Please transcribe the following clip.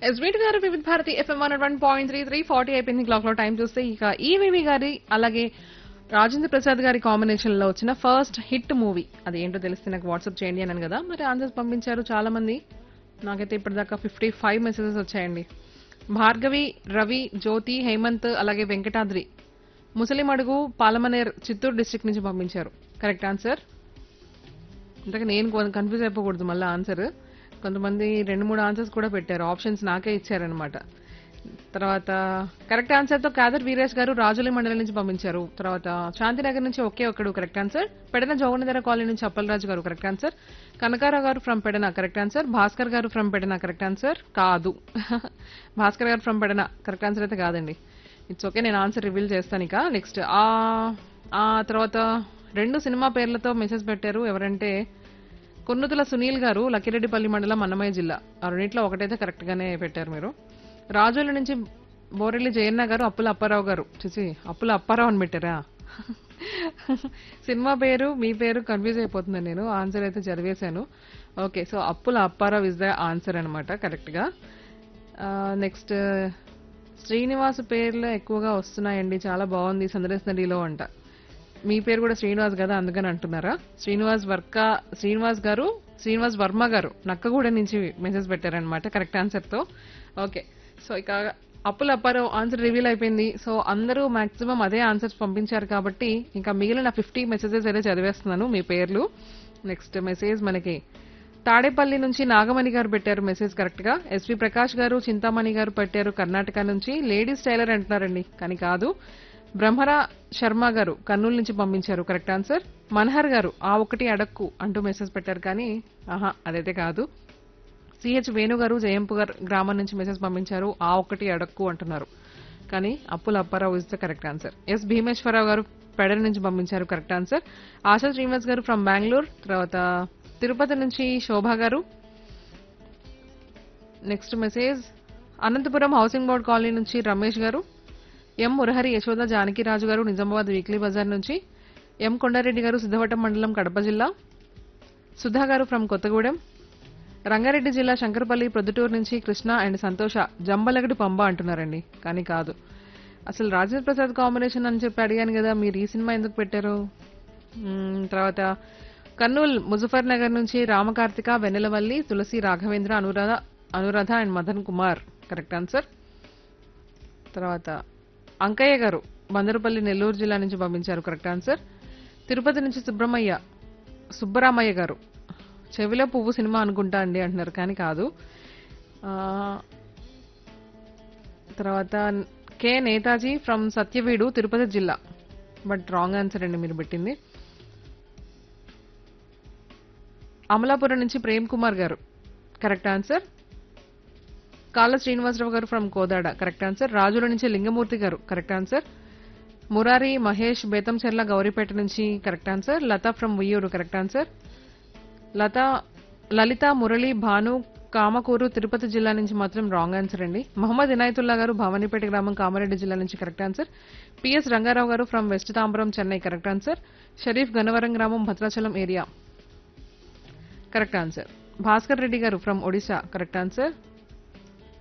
ఎస్బీటి garu Vividh Bharati FM one one point three three forty అయిపోయింది clock లో time చూస్తే ఇక ఈవీవి గారి అలాగే రాజేంద్ర ప్రసాద్ గారి కాంబినేషన్ లో వచ్చిన ఫస్ట్ హిట్ మూవీ అది ఏంటో తెలిస్తే నాకు వాట్సాప్ చేయండి అన్నాను కదా మరి ఆన్సర్స్ పంపించారు చాలా మంది నాకైతే ఇప్పటిదాకా ఫిఫ్టీ ఫైవ్ మెసేజెస్ వచ్చాయండి భార్గవి రవి జ్యోతి హేమంత్ అలాగే వెంకటాద్రి ముసలిమడుగు పాలమనేర్ చిత్తూరు డిస్ట్రిక్ట్ నుంచి పంపించారు కరెక్ట్ ఆన్సర్ ఇంతక నేను కన్ఫ్యూజ్ అయిపోకూడదు మళ్ళీ ఆన్సర్ కొంతమంది రెండు మూడు ఆన్సర్స్ కూడా పెట్టారు ఆప్షన్స్ నాకే ఇచ్చారనమాట తర్వాత కరెక్ట్ ఆన్సర్ తో కాదర్ వీరేష్ గారు రాజులి మండలం నుంచి పంపించారు తర్వాత శాంతినగర్ నుంచి ఒకే ఒక్కడు correct answer Pedana Joganadhara colony నుంచి Appalaraju garu correct answer Kanakarao garu from Pedana correct answer Bhaskar garu from Pedana correct answer కాదు Bhaskar garu from Pedana correct answer అయితే కాదండి ఇట్స్ ఓకే నేను ఆన్సర్ రివీల్ చేస్తాను ఇక నెక్స్ట్ ఆ తర్వాత రెండు సినిమా పేర్లతో మెసేజ్ పెట్టారు ఎవరంటే కొన్నుతుల సునీల్ గారు లక్కిరెడ్డిపల్లి మండలం అన్నమయ్య జిల్లా ఆ రెండింటిలో ఒకటైతే కరెక్ట్ గానే పెట్టారు మీరు రాజోల నుంచి బోరెల్లి జయన్న గారు అప్పుల అప్పారావు గారు చూసి అప్పుల అప్పారావు అని పెట్టారా సినిమా పేరు మీ పేరు కన్ఫ్యూజ్ అయిపోతున్నాను నేను ఆన్సర్ అయితే చదివేశాను okay so Appula Apparao is the answer అనమాట కరెక్ట్ గా నెక్స్ట్ శ్రీనివాస్ పేర్లు ఎక్కువగా వస్తున్నాయండి చాలా బాగుంది సందర్శ నదిలో అంట మీ పేరు కూడా శ్రీనివాస్ కదా అందుకని అంటున్నారా శ్రీనివాస్ వర్క శ్రీనివాస్ గారు శ్రీనివాస్ వర్మ గారు నక్కగూడ నుంచి మెసేజ్ పెట్టారనమాట కరెక్ట్ ఆన్సర్ తో ఓకే సో ఇక అప్పుల అప్పారావు ఆన్సర్ రివీల్ అయిపోయింది సో అందరూ మాక్సిమం అదే ఆన్సర్స్ పంపించారు కాబట్టి ఇంకా మిగిలిన ఫిఫ్టీ మెసేజెస్ అయితే చదివేస్తున్నాను మీ పేర్లు నెక్స్ట్ మెసేజ్ మనకి తాడేపల్లి నుంచి నాగమణి గారు పెట్టారు మెసేజ్ కరెక్ట్ గా ఎస్వి ప్రకాష్ గారు చింతామణి గారు పెట్టారు కర్ణాటక నుంచి లేడీస్ టైలర్ అంటున్నారండి కానీ కాదు బ్రహ్మర శర్మ గారు కర్నూలు నుంచి పంపించారు కరెక్ట్ ఆన్సర్ మన్హర్ గారు ఆ ఒకటి అడక్కు అంటూ మెసేజ్ పెట్టారు కానీ ఆహా అదైతే కాదు సిహెచ్ వేణు గారు జయంపుగర్ గ్రామం నుంచి మెసేజ్ పంపించారు ఆ ఒక్కటి అడక్కు అంటున్నారు కానీ Appula Apparao is the correct answer S Bhimeswararao garu Pedana నుంచి పంపించారు కరెక్ట్ ఆన్సర్ ఆశా శ్రీనివాస్ గారు ఫ్రమ్ బెంగళూరు తర్వాత తిరుపతి నుంచి Shobha garu next message Anantapuram housing board colony నుంచి రమేష్ గారు ఎం మురహరి యశోద జానకిరాజు గారు నిజామాబాద్ వీక్లీ బజార్ నుంచి ఎం కొండారెడ్డి గారు సిద్ధవటం మండలం కడప జిల్లా సుధా గారు ఫ్రమ్ కొత్తగూడెం రంగారెడ్డి జిల్లా శంకరపల్లి ప్రొద్దుటూరు నుంచి కృష్ణ అండ్ సంతోష జంబలగడి పంబ అంటున్నారండి కానీ కాదు అసలు రాజేంద్ర ప్రసాద్ కాంబినేషన్ అని చెప్పి అడిగాను కదా మీరు ఈ సినిమా ఎందుకు పెట్టారు మ్మ్, తర్వాత కర్నూల్ ముజఫర్ నగర్ నుంచి Ramakarthika Vennelavalli Tulasi Raghavendra Anuradha Anuradha and Madan Kumar correct answer తర్వాత అంకయ్య గారు బందరపల్లి నెల్లూరు జిల్లా నుంచి పంపించారు కరెక్ట్ ఆన్సర్ తిరుపతి నుంచి సుబ్రహ్మయ్య సుబ్బరామయ్య గారు చెవిలో పువ్వు సినిమా అనుకుంటా అండి అంటున్నారు కానీ కాదు ఆ, తర్వాత కె నేతాజీ ఫ్రమ్ సత్యవీడు తిరుపతి జిల్లా బట్ రాంగ్ ఆన్సర్ అండి మీరు పెట్టింది అమలాపురం నుంచి ప్రేమ్ కుమార్ గారు కరెక్ట్ ఆన్సర్ కాళ్ళ శ్రీనివాసరావు గారు ఫ్రమ్ కోదాడ కరెక్ట్ ఆన్సర్ రాజుల నుంచి లింగమూర్తి గారు కరెక్ట్ ఆన్సర్ మురారి మహేష్ బేతంచెర్ల గౌరీపేట నుంచి correct answer Latha from Uyyuru correct answer Latha Lalitha Murali Bhanu Kamakuru Tirupati జిల్లా నుంచి మాత్రం రాంగ్ ఆన్సర్ అండి మహమ్మద్ ఇనాయతుల్లా గారు భవానీపేట గ్రామం కామారెడ్డి జిల్లా నుంచి correct answer PS Rangarao garu from west Tambaram Chennai correct answer Sharif Gannavaram గ్రామం Bhadrachalam area correct answer Bhaskar Reddy garu from Odisha correct answer